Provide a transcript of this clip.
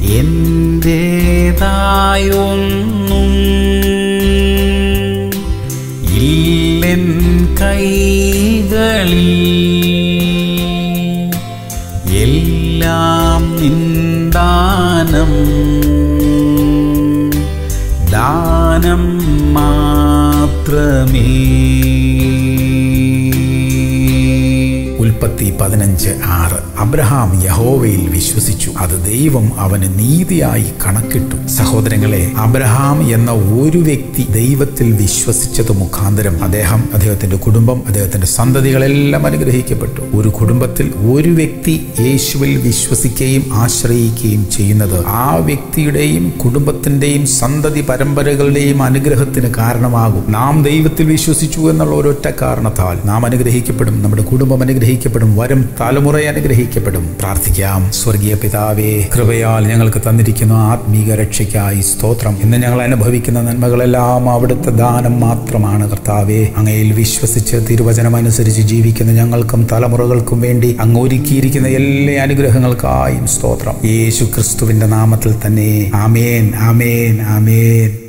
എന്റേതായൊന്നും ഇല്ലെൻ കൈകളിൽ എല്ലാം നിന്ദാനം ദാനം മാത്രമേ ഉൽപ്പത്തി പതിനഞ്ച് ആറ് അബ്രഹാം യഹോവയിൽ വിശ്വസിച്ചു അത് ദൈവം അവന് നീതിയായി കണക്കിട്ടു സഹോദരങ്ങളെ അബ്രഹാം എന്ന ഒരു വ്യക്തി ദൈവത്തിൽ വിശ്വസിച്ചത് മുഖാന്തരം അദ്ദേഹം അദ്ദേഹത്തിന്റെ കുടുംബം അദ്ദേഹത്തിന്റെ സന്തതികളെല്ലാം അനുഗ്രഹിക്കപ്പെട്ടു ഒരു കുടുംബത്തിൽ ഒരു വ്യക്തി യേശുവിൽ വിശ്വസിക്കുകയും ആശ്രയിക്കുകയും ചെയ്യുന്നത് ആ വ്യക്തിയുടെയും കുടുംബത്തിന്റെയും സന്തതി പരമ്പരകളുടെയും അനുഗ്രഹത്തിന് കാരണമാകും നാം ദൈവത്തിൽ വിശ്വസിച്ചു എന്നുള്ള ഒരൊറ്റ കാരണത്താൽ നാം അനുഗ്രഹിക്കപ്പെടും നമ്മുടെ കുടുംബം അനുഗ്രഹിക്കപ്പെടും വരും തലമുറ അനുഗ്രഹിക്കപ്പെടും പ്രാർത്ഥിക്കാം സ്വർഗീയ പിതാവേ കൃപയാൽ ഞങ്ങൾക്ക് തന്നിരിക്കുന്ന ആത്മീക രക്ഷയ്ക്കായി സ്തോത്രം ഇന്ന് ഞങ്ങൾ അനുഭവിക്കുന്ന നന്മകളെല്ലാം അവിടുത്തെ ദാനം മാത്രമാണ് കർത്താവേ അങ്ങയിൽ വിശ്വസിച്ച് തിരുവചനം അനുസരിച്ച് ജീവിക്കുന്ന ഞങ്ങൾക്കും തലമുറകൾക്കും വേണ്ടി അങ്ങ് ഒരുക്കിയിരിക്കുന്ന എല്ലാ അനുഗ്രഹങ്ങൾക്കായും സ്തോത്രം യേശു ക്രിസ്തുവിന്റെ നാമത്തിൽ തന്നെ ആമേൻ ആമേൻ ആമേൻ